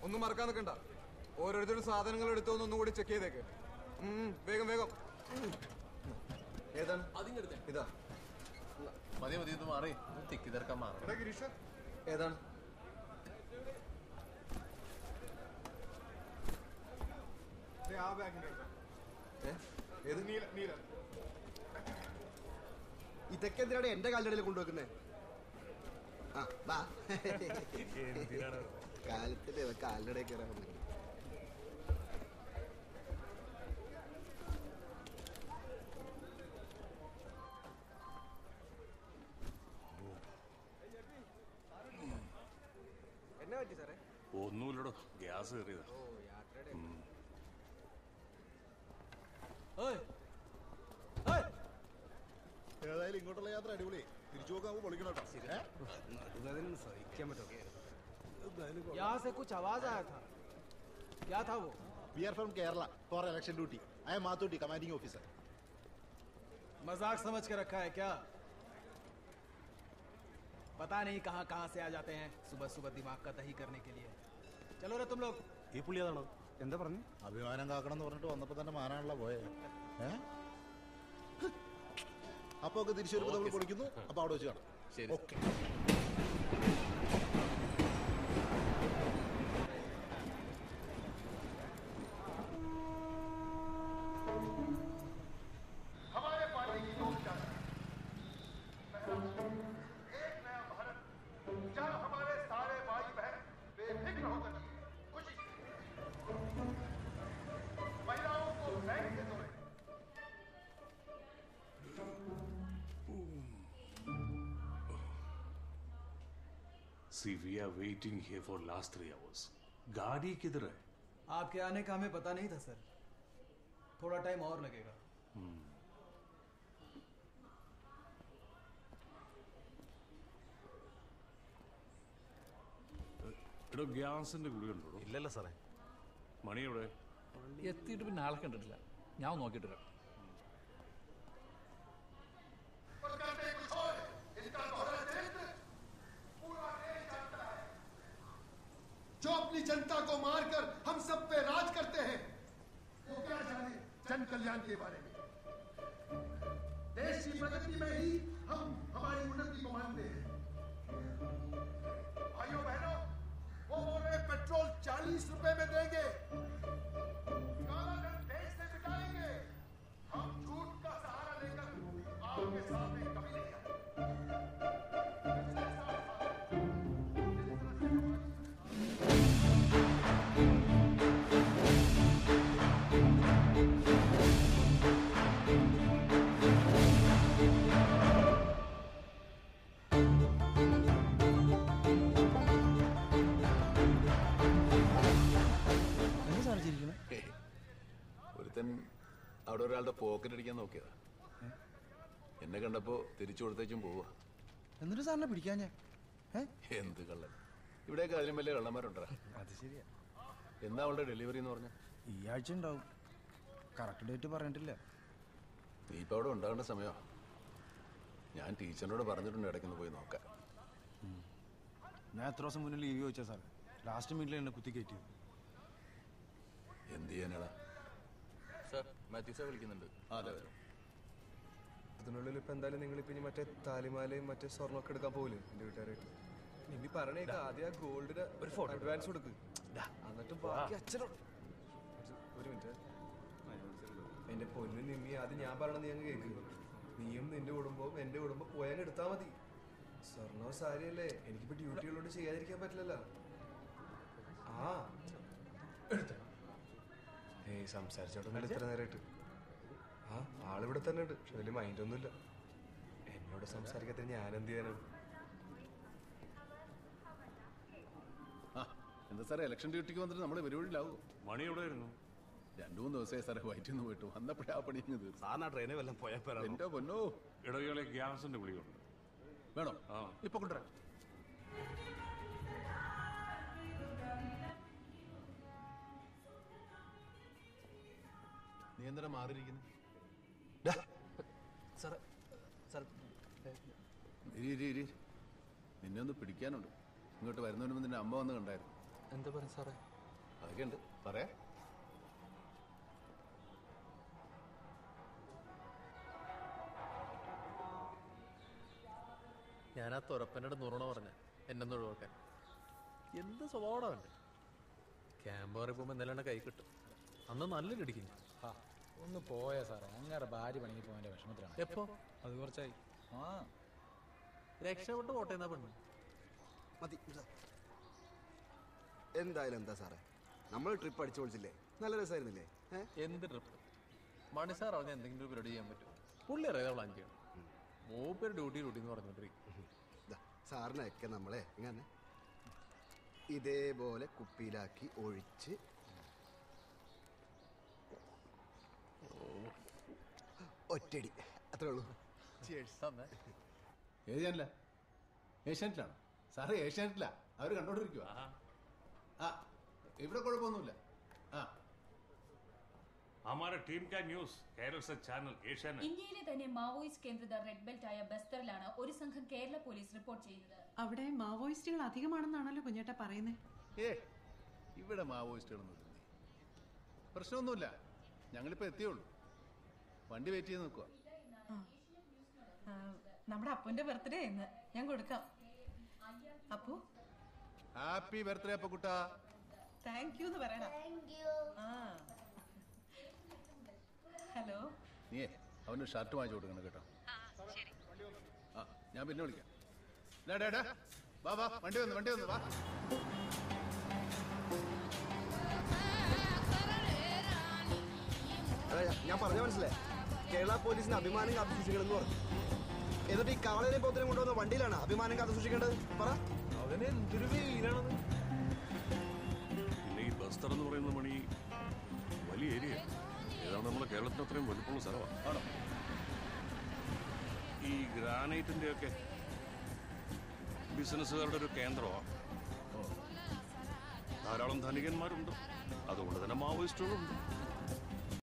ഒന്നും മറക്കാൻ നിൽക്കണ്ട ഓരോരുത്തരും സാധനങ്ങൾ എടുത്തോന്ന് ഒന്നും കൂടി ചെക്ക് ചെയ്തേക്ക് ഉം, വേഗം വേഗം ഏതാണ് ഇതാ മതി മതി ഇത് മാറി തിക്കി തിരക്കാൻ മാറും എടാ ഗിരീഷ ഏതാണ് ആ ബാഗിന്റെ ഏ? ഏത് നീല നീല ഇതൊക്കെ എന്തിനാണ് എന്റെ കാലിടയിൽ കൊണ്ടുവെക്കുന്നേ ആ വാ കാലത്തിന്റെ കാലിടയിൽ കയറാൻ വന്നത്. എന്നെ പറ്റി സാറേ ഒന്നുമില്ലടോ ഗ്യാസ് കയറിയതാ ഓ യാത്രയുടെ ഏതായാലും ഇങ്ങോട്ടുള്ള യാത്ര അടിപൊളി തിരിച്ചു നോക്കാൻ പൊളിക്കണം കേട്ടോ ഏ? നടുവേദന സഹിക്കാൻ പറ്റുമോ यहाँ से कुछ आवाज आया था क्या था वो We are from Kerala for election duty. I am Mathuti, commanding officer. मजाक समझ के रखा है क्या पता नहीं कहाँ कहाँ से आ जाते हैं सुबह सुबह दिमाग का दही करने के लिए चलो रे तुम लोग ഈ പുള്ളി അതാണോ എന്താ പറഞ്ഞു അഭിമാനം കാക്കണം എന്ന് പറഞ്ഞിട്ട് വന്നപ്പോ തന്നെ മാനാണല്ലോ പോയെ ഏ അപ്പൊ ഒക്കെ തിരിച്ചു വരുമ്പോ നമ്മൾ പൊളിക്കുന്നു അപ്പൊ അവിടെ വെച്ച് കാണാം ശരി. ഓക്കെ हमारे पार्टी की दो विचार एक नया भारत जहाँ हमारे सारे भाई बहन बेफिक्र होकर जिए खुशी से। महिलाओं को बैंक से जोड़े see we are waiting here for last three hours गाड़ी किधर है आपके आने का हमें पता नहीं था सर थोड़ा टाइम और लगेगा എടോ ഗ്യാസിന്റെ ഗുളി ഉണ്ടോ ഇല്ലല്ലോ സാറേ മണി എവിടെ എത്തിയിട്ട് പിന്നെ ആളെ കണ്ടിട്ടില്ല ഞാൻ ഒന്ന് നോക്കിയിട്ട് വരാം और करते कुछ और है। इनका दोहरा चरित्र पूरा देश जानता है जो अपनी जनता को मारकर हम सब पे राज करते हैं वो क्या जाने जन कल्याण के बारे में देश की प्रगति में ही हम हमारी उन्नति को मानते हैं भाइयों बहनों वो बोल रहे पेट्रोल चालीस रुपए में देंगे काला धन देश से मिटाएंगे हम झूठ का सहारा लेकर आपके सामने कभी नहीं आए पिछले सात साल जिस तरह से हमारी ഒരുത്തൻ അവിടെ ഒരാളുടെ പോക്കറ്റ് അടിക്കാൻ നോക്കിയതാ എന്നെ കണ്ടപ്പോ തിരിച്ചു കൊടുത്തേച്ചും പോവാ എന്നിട്ട് സാറിനെ പിടിക്കാൻ ഞാൻ എന്ത് കള്ളൻ ഇവിടെയൊക്കെ അതിലും വലിയ കള്ളന്മാരുണ്ടാ അത് ശരിയാ എന്നാ അവളുടെ ഡെലിവറി എന്ന് പറഞ്ഞ ഈ ആഴ്ച ഉണ്ടാവും കറക്റ്റ് ഡേറ്റ് പറഞ്ഞിട്ടില്ല നീ ഇപ്പൊ അവിടെ ഉണ്ടാകേണ്ട സമയോ ഞാൻ ടീച്ചറിനോട് പറഞ്ഞിട്ടുണ്ട് ഇടയ്ക്കൊന്ന് പോയി നോക്കാൻ ഞാൻ എത്ര ദിവസം മുന്നേ ലീവ് ചോദിച്ചാ സാറേ ലാസ്റ്റ് മിനിറ്റിൽ എന്നെ കുത്തി കയറ്റിയത് എന്ത് ചെയ്യാനാടാ സാർ മാത്യു സാർ വിളിക്കുന്നുണ്ട് ആ അതെ അതെ ഇതിനുള്ളിൽ ഇപ്പൊ എന്തായാലും നിങ്ങൾ ഇപ്പൊ ഇനി മറ്റേ താലിമാലയും മറ്റേ സ്വർണ്ണമൊക്കെ എടുക്കാൻ പോകില്ലേ എന്റെ വീട്ടുകാരായിട്ട് നിമ്മി പറഞ്ഞേക്ക് ആദ്യം ആ ഗോൾഡിന് ഒരു ഫോട്ടോ അഡ്വാൻസ് കൊടുക്ക് എന്നിട്ട് ബാക്കി അച്ഛനോട് ഒരു മിനിറ്റ് എന്റെ പൊന്നു നിമ്മി ആദ്യം ഞാൻ പറയണത് ഞങ്ങൾ കേക്ക് നീയും നിന്റെ കുടുംബവും എന്റെ കുടുംബം പോയാൽ എടുത്താ മതി സ്വർണ്ണോ സാരിയല്ലേ എനിക്കിപ്പോ ഡ്യൂട്ടികളോട് ചെയ്യാതിരിക്കാൻ പറ്റില്ലല്ലോ ആ ഏയ് സംസാരിച്ചോട്ടൊന്നുമില്ല ഇത്ര നേരമായിട്ട് ആ ആളിവിടെ തന്നെ ഉണ്ട് പക്ഷെ വലിയ മൈൻഡൊന്നുമില്ല എന്നോട് സംസാരിക്കാത്ത ഞാൻ എന്ത് ചെയ്യാനാണ് ആ എന്താ സാറേ ഇലക്ഷൻ ഡ്യൂട്ടിക്ക് വന്നിട്ട് നമ്മൾ പരിപാടിയിലാവും മണി എവിടെ ആയിരുന്നു രണ്ടു മൂന്ന് ദിവസമായി സാറേ വയറ്റിൽ നിന്ന് പോയിട്ട് വന്നപ്പോഴേ ആ പണി ഇങ്ങ് തീർന്നു സാറിന് ആ ട്രെയിനിൽ വല്ലതും പോയാൽ പോരാ എന്റെ പൊന്നോ എടോ ഇയാളെ ഗ്യാസിന്റെ ഗുളിയുണ്ട് വേണോ ആ. ഇപ്പൊ കൊണ്ടുവരാം നീ എന്തിനാ മാറിയിരിക്കുന്നു സാറേ സാർ ഇരി ഇരി ഇരി നിന്നെ ഒന്ന് പിടിക്കാനുണ്ട് ഇങ്ങോട്ട് വരുന്നതിന് മുമ്പ് നിന്റെ അമ്മ വന്ന് കണ്ടായിരുന്നു എന്താ പറയുക സാറേ അതൊക്കെ ഉണ്ട് പറയാ ഞാൻ ആ തുറപ്പനോട് നുറണ പറഞ്ഞ എന്നെ ഒഴിവാക്കാൻ എന്ത് സ്വഭാവം ഉണ്ട് ക്യാമ്പ് കയറി പോകുമ്പോൾ എന്തെല്ലാം കൈ കിട്ടും അന്ന് നല്ലൊരു ഇടിക്കും ആ ഒന്ന് പോയാ സാറേ അങ്ങനെ ഭാര്യ പണിക്ക് പോകാൻ്റെ വിഷമത്തിലാണ് എപ്പോ അത് കുറച്ചായി ആ രക്ഷപ്പെട്ട് പോട്ടെ എന്നാ പെണ്ണ് മതി ഇതാ. എന്തായാലും എന്താ സാറേ നമ്മൾ ട്രിപ്പ് അടിച്ചു പൊളിച്ചില്ലേ നല്ല രസമായിരുന്നില്ലേ ഏ എന്ത് ട്രിപ്പ് മണി സാർ അറിഞ്ഞ എന്തെങ്കിലും ഒരു പരിപാടി ചെയ്യാൻ പറ്റുമോ പുള്ളി അറിയാതെ പ്ലാൻ ചെയ്യണം മൂപ്പര് ഡ്യൂട്ടി ഡ്യൂട്ടി എന്ന് പറഞ്ഞോണ്ടിരിക്കും ദാ, സാറിനെയൊക്കെ നമ്മളെ ഇങ്ങനെ ഇതേപോലെ കുപ്പിയിലാക്കി ഒഴിച്ച് ഒറ്റടി അത്രേ ഉള്ളൂ തന്നെ ഏത് ചാനല ഏഷ്യാനെറ്റിലാണോ സാറ് ഏഷ്യാനെറ്റിലാ അവർ കണ്ടോണ്ടിരിക്കുക ആ ഇവിടെ കുഴപ്പമൊന്നുമില്ല ആ हमारे टीम का न्यूज केरल से चैनल एशियन ഇന്ത്യയിലെ തന്നെ മാവോയിസ്റ്റ് കേന്ദ്രിത റെഡ് ബെൽറ്റ് ആയ ബസ്തറിലാണ് ഒരു സംഘം കേരള പോലീസ് റിപ്പോർട്ട് ചെയ്യുന്നത് അവിടെ മാവോയിസ്റ്റുകൾ അധികമാണെന്നാണല്ലോ കുഞ്ഞേട്ട പറയുന്നത് ഏ ഇവിടെ മാവോയിസ്റ്റുകളൊന്നും ഇല്ലേ? പ്രശ്നമൊന്നുമില്ല ഞങ്ങളിപ്പോൾ എത്തിയുള്ളൂ വണ്ടി വെയിറ്റ് ചെയ്ത് നിൽക്കുക നമ്മുടെ അപ്പുവിന്റെ ബർത്ത്ഡേ ഇന്ന് ഞാൻ കൊടുക്കാം അപ്പു ഹാപ്പി ബർത്ത്ഡേ അപ്പ കുട്ടാ താങ്ക് യു എന്ന് പറയണം ആ ഹലോ നീയേ അവന് ഷർട്ട് വാങ്ങിച്ചു കൊടുക്കണം കേട്ടോ ആ ഞാൻ പിന്നെ വിളിക്കാം ഡാ, ഡാ, ഡാ. വാ വാ വണ്ടി വന്നു വണ്ടി വന്നു വാ അതെ ഞാൻ പറഞ്ഞ മനസ്സിലായി കേരള പോലീസിന് അഭിമാനം കാത്തു സൂക്ഷിക്കണമെന്ന് പറഞ്ഞു എന്നിട്ട് ഈ കാളനെ പോത്തിനെ കൊണ്ടുവന്ന വണ്ടിയിലാണ് അഭിമാനം കാത്തു സൂക്ഷിക്കേണ്ടത് പറ അവന് എന്തൊരു വെയിലാണത് പിന്നെ ഈ ബസ്തർ എന്ന് പറയുന്ന മണി വലിയ ഏരിയ ഏതാണ് നമ്മളെ കേരളത്തിന് അത്രയും വലുപ്പമുള്ള സ്ഥലമാണ് ആണോ ഈ ഗ്രാനൈറ്റിന്റെ ഒക്കെ ബിസിനസ്സുകാരുടെ ഒരു കേന്ദ്രമാണ് ധാരാളം ധനികന്മാരുണ്ട് അതുകൊണ്ട് തന്നെ മാവോയിസ്റ്റുകളുണ്ട്